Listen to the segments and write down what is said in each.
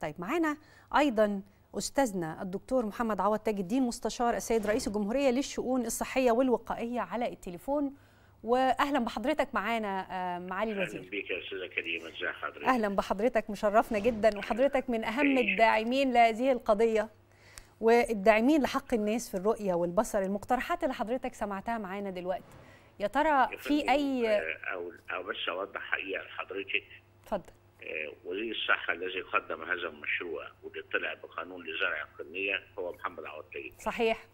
طيب معانا ايضا استاذنا الدكتور محمد عوض تاج الدين مستشار السيد رئيس الجمهوريه للشؤون الصحيه والوقائيه على التليفون واهلا بحضرتك معانا معالي الوزير اهلا بيك يا استاذه كريمه ازي حضرتك اهلا بحضرتك مشرفنا جدا وحضرتك من اهم الداعمين لهذه القضيه والداعمين لحق الناس في الرؤيه والبصر المقترحات اللي حضرتك سمعتها معانا دلوقتي يا ترى في اي او او بس اوضح حقيقه لحضرتك اتفضل وزير الصحه الذي قدم هذا المشروع واللي طلع بقانون لزرع القرنيه هو محمد عوض تاج صحيح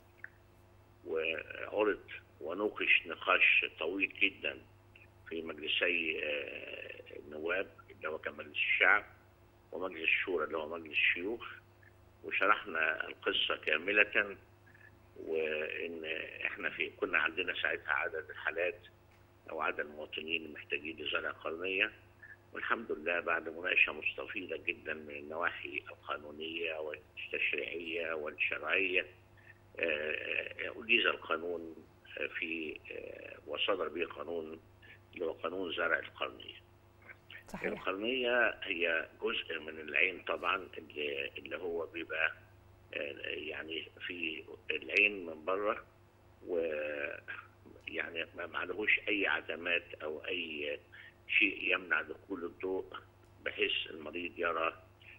وعرض ونوقش نقاش طويل جدا في مجلسي النواب اللي هو كان مجلس الشعب ومجلس الشورى اللي هو مجلس الشيوخ وشرحنا القصه كامله وان احنا في كنا عندنا ساعتها عدد الحالات او عدد المواطنين المحتاجين لزرع قرنيه والحمد لله بعد مناقشه مستفيضه جدا من النواحي القانونيه والتشريعيه والشرعيه أجيز القانون في وصدر به قانون اللي هو قانون زرع القرنيه. صحيح. القرنيه هي جزء من العين طبعا اللي, اللي هو بيبقى يعني في العين من بره ويعني ما عليهوش اي عدمات او اي شيء يمنع دخول الضوء بحيث المريض يرى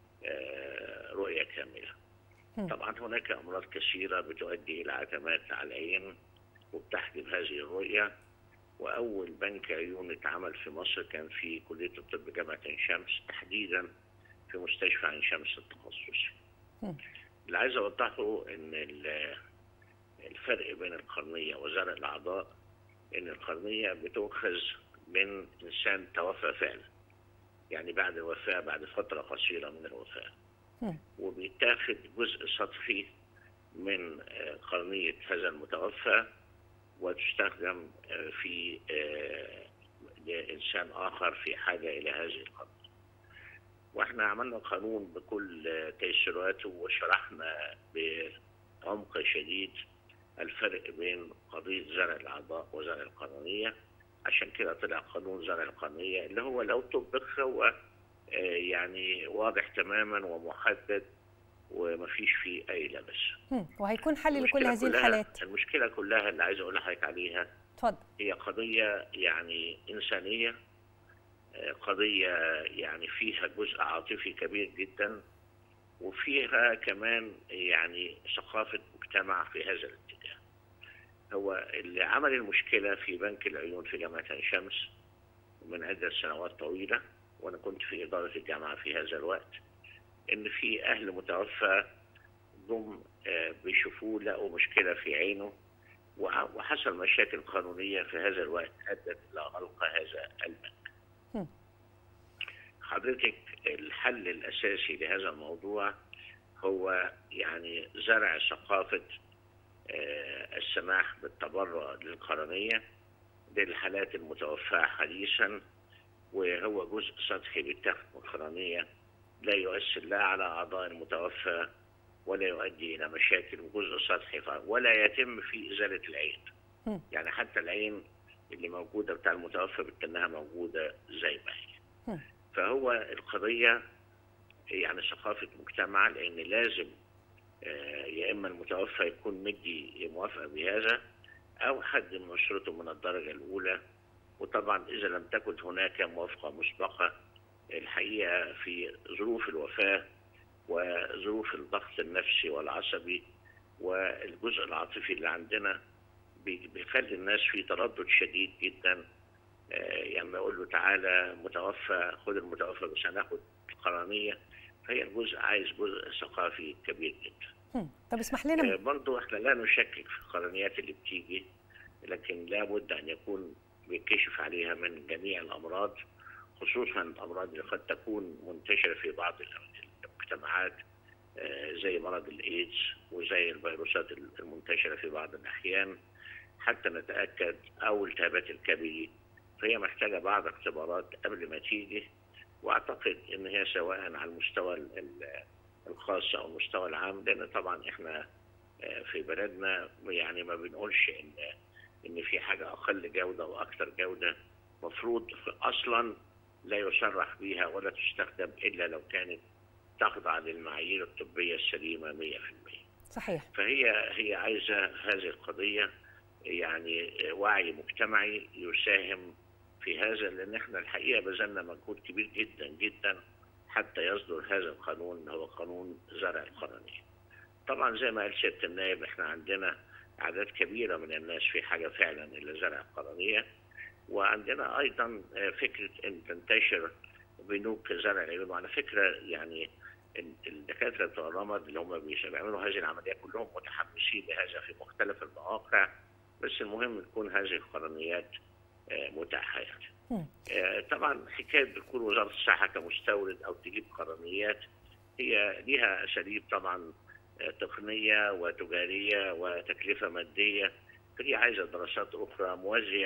رؤيه كامله. طبعا هناك امراض كثيره بتؤدي الى عتمات على العين وبتحجب هذه الرؤيه واول بنك عيون اتعمل في مصر كان في كليه الطب جامعه عين شمس تحديدا في مستشفى عين شمس التخصصي. اللي عايز اوضحه ان الفرق بين القرنيه وزرع الاعضاء ان القرنيه بتؤخذ من انسان توفى فعلا. يعني بعد الوفاه بعد فتره قصيره من الوفاه. وبيتاخد جزء سطحي من قرنية هذا المتوفى وتستخدم في لإنسان آخر في حاجة إلى هذه القرنية وإحنا عملنا قانون بكل تيسيراته وشرحنا بعمق شديد الفرق بين قضية زرع الأعضاء وزرع القرنية عشان كده طلع قانون زرع القرنية اللي هو لو طبق هو يعني واضح تماما ومحدد ومفيش فيه اي لبس. وهيكون حل لكل هذه الحالات. المشكله كلها اللي عايز اقول لحضرتك عليها اتفضل هي قضيه يعني انسانيه قضيه يعني فيها جزء عاطفي كبير جدا وفيها كمان يعني ثقافه مجتمع في هذا الاتجاه. هو اللي عمل المشكله في بنك العيون في جامعه عين شمس من عده سنوات طويله وانا كنت في اداره الجامعه في هذا الوقت ان في اهل متوفى جم بيشوفوه لقوا مشكله في عينه وحصل مشاكل قانونيه في هذا الوقت ادت الى غلق هذا البنك. حضرتك الحل الاساسي لهذا الموضوع هو يعني زرع ثقافه السماح بالتبرع للقرنيه للحالات المتوفاه حديثا وهو جزء سطحي بيتاخد من القرنية لا يؤثر لا على أعضاء المتوفى ولا يؤدي إلى مشاكل وجزء سطحي ولا يتم في إزالة العين يعني حتى العين اللي موجودة بتاع المتوفى بتنها موجودة زي ما هي فهو القضية يعني ثقافة مجتمع لأن لازم يا إما المتوفى يكون مدي موافقة بهذا أو حد من أسرته من الدرجة الأولى وطبعا اذا لم تكن هناك موافقه مسبقه الحقيقه في ظروف الوفاه وظروف الضغط النفسي والعصبي والجزء العاطفي اللي عندنا بيخلي الناس في تردد شديد جدا يعني اقول له تعالى متوفى خد المتوفى بس هناخد القرنيه فهي الجزء عايز جزء ثقافي كبير جدا. طب اسمح لنا برضه احنا لا نشكك في القرنيات اللي بتيجي لكن لابد ان يكون بيكشف عليها من جميع الامراض خصوصا الامراض اللي قد تكون منتشره في بعض المجتمعات زي مرض الايدز وزي الفيروسات المنتشره في بعض الاحيان حتى نتاكد او التهابات الكبد فهي محتاجه بعض اختبارات قبل ما تيجي واعتقد ان هي سواء على المستوى الخاص او المستوى العام لان طبعا احنا في بلدنا يعني ما بنقولش ان ان في حاجه اقل جوده واكثر جوده مفروض اصلا لا يصرح بها ولا تستخدم الا لو كانت تخضع للمعايير الطبيه السليمه 100% صحيح فهي هي عايزه هذه القضيه يعني وعي مجتمعي يساهم في هذا لان احنا الحقيقه بذلنا مجهود كبير جدا جدا حتى يصدر هذا القانون هو قانون زرع القرنيه. طبعا زي ما قال سياده النائب احنا عندنا اعداد كبيره من الناس في حاجه فعلا الى زرع القرنيه وعندنا ايضا فكره ان تنتشر بنوك زرع العيون وعلى فكره يعني الدكاتره بتوع الرمد اللي هم بيعملوا هذه العمليه كلهم متحمسين لهذا في مختلف المواقع بس المهم تكون هذه القرنيات متاحه يعني. طبعا حكايه دخول وزاره الصحه كمستورد او تجيب قرنيات هي ليها اساليب طبعا تقنيه وتجاريه وتكلفه ماديه فدي عايزه دراسات اخرى موازيه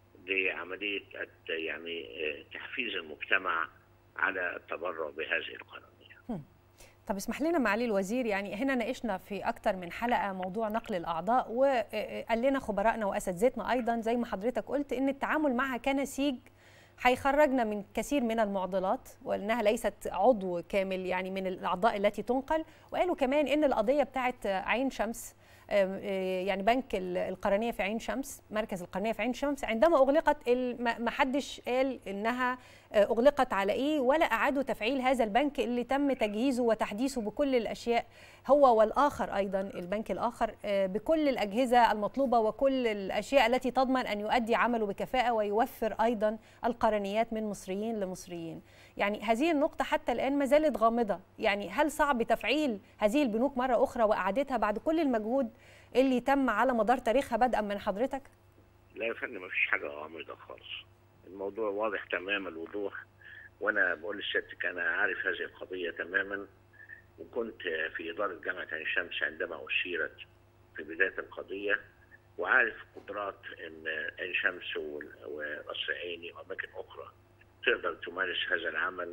لعمليه يعني تحفيز المجتمع على التبرع بهذه القرنيه. طب اسمح لنا معالي الوزير يعني هنا ناقشنا في اكثر من حلقه موضوع نقل الاعضاء وقال لنا خبرائنا واساتذتنا ايضا زي ما حضرتك قلت ان التعامل معها كنسيج هيخرجنا من كثير من المعضلات وانها ليست عضو كامل يعني من الاعضاء التي تنقل وقالوا كمان ان القضيه بتاعت عين شمس يعني بنك القرنيه في عين شمس مركز القرنيه في عين شمس عندما اغلقت ما حدش قال انها اغلقت على ايه ولا اعادوا تفعيل هذا البنك اللي تم تجهيزه وتحديثه بكل الاشياء هو والاخر ايضا البنك الاخر بكل الاجهزه المطلوبه وكل الاشياء التي تضمن ان يؤدي عمله بكفاءه ويوفر ايضا القرنيات من مصريين لمصريين يعني هذه النقطه حتى الان ما زالت غامضه يعني هل صعب تفعيل هذه البنوك مره اخرى واعادتها بعد كل المجهود اللي تم على مدار تاريخها بدءا من حضرتك لا يا فندم ما فيش حاجه غامضه خالص الموضوع واضح تمام الوضوح وانا بقول لسيادتك انا عارف هذه القضيه تماما وكنت في اداره جامعه عين شمس عندما اشيرت في بدايه القضيه وعارف قدرات ان عين شمس وقصر عيني واماكن اخرى تقدر تمارس هذا العمل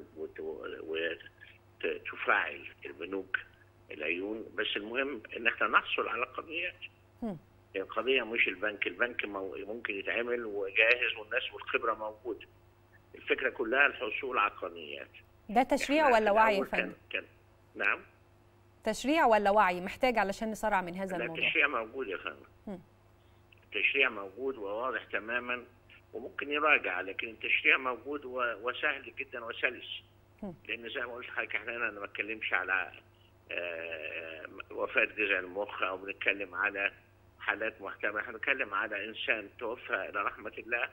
وتفعل البنوك العيون بس المهم ان احنا نحصل على قضيات القضيه مش البنك البنك ممكن يتعمل وجاهز والناس والخبره موجوده الفكره كلها الحصول على قرنيات ده تشريع ولا وعي يا فندم كان نعم تشريع ولا وعي محتاج علشان نسرع من هذا لا الموضوع التشريع موجود يا فندم التشريع موجود وواضح تماما وممكن يراجع لكن التشريع موجود وسهل جدا وسلس لان زي ما قلت لحضرتك احنا هنا ما بتكلمش على وفاه جذع المخ او بنتكلم على حالات محتمله احنا بنتكلم على انسان توفى الى رحمه الله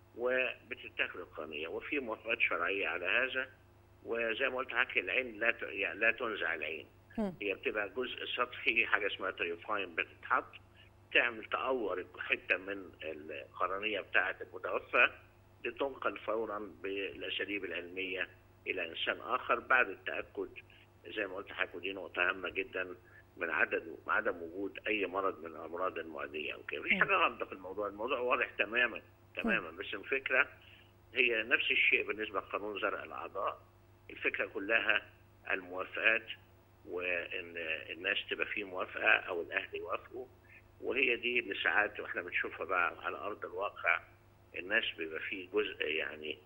وبتتاخد القرنيه وفي موافقات شرعيه على هذا وزي ما قلت لحضرتك العين لا يعني لا تنزع العين هي بتبقى جزء سطحي حاجه اسمها تريفاين بتتحط تعمل تأور حته من القرنيه بتاعه المتوفى لتنقل فورا بالاساليب العلميه الى انسان اخر بعد التاكد زي ما قلت لحضرتك ودي نقطه هامه جدا من عدد عدم وجود اي مرض من الامراض المعديه او كده مفيش حاجه غامضه في الموضوع الموضوع واضح تماما تماما بس الفكره هي نفس الشيء بالنسبه لقانون زرع الاعضاء الفكره كلها الموافقات وان الناس تبقى فيه موافقه او الاهل يوافقوا وهي دي اللي ساعات واحنا بنشوفها بقى على ارض الواقع الناس بيبقى فيه جزء يعني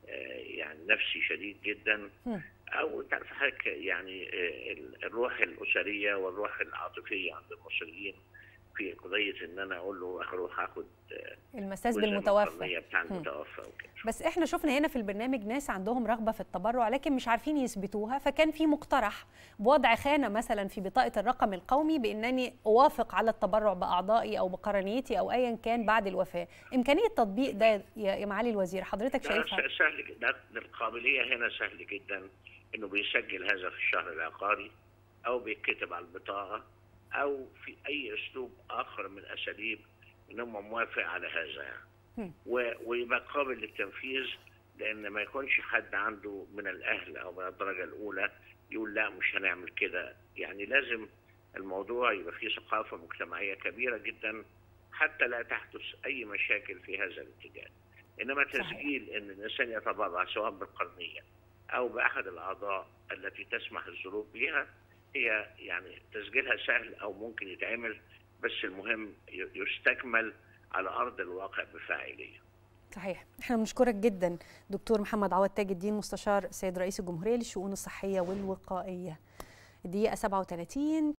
يعني نفسي شديد جدا او انت عارف حضرتك يعني الروح الاسريه والروح العاطفيه عند المصريين في قضيه ان انا اقول له اروح اخد المساس بالمتوفى بتاع المتوفى وكده بس احنا شفنا هنا في البرنامج ناس عندهم رغبه في التبرع لكن مش عارفين يثبتوها فكان في مقترح بوضع خانه مثلا في بطاقه الرقم القومي بانني اوافق على التبرع باعضائي او بقرنيتي او ايا كان بعد الوفاه امكانيه تطبيق ده يا معالي الوزير حضرتك شايفها سهل جدا القابليه هنا سهل جدا انه بيسجل هذا في الشهر العقاري او بيتكتب على البطاقه او في اي اسلوب اخر من اساليب ان هم موافق على هذا يعني. ويبقى قابل للتنفيذ لان ما يكونش حد عنده من الاهل او من الدرجه الاولى يقول لا مش هنعمل كده يعني لازم الموضوع يبقى فيه ثقافه مجتمعيه كبيره جدا حتى لا تحدث اي مشاكل في هذا الاتجاه انما تسجيل ان الانسان يتبرع سواء بالقرنيه او باحد الاعضاء التي تسمح الظروف بها هي يعني تسجيلها سهل او ممكن يتعمل بس المهم يستكمل على ارض الواقع بفاعليه. صحيح احنا بنشكرك جدا دكتور محمد عوض تاج الدين مستشار السيد رئيس الجمهوريه للشؤون الصحيه والوقائيه الدقيقه 37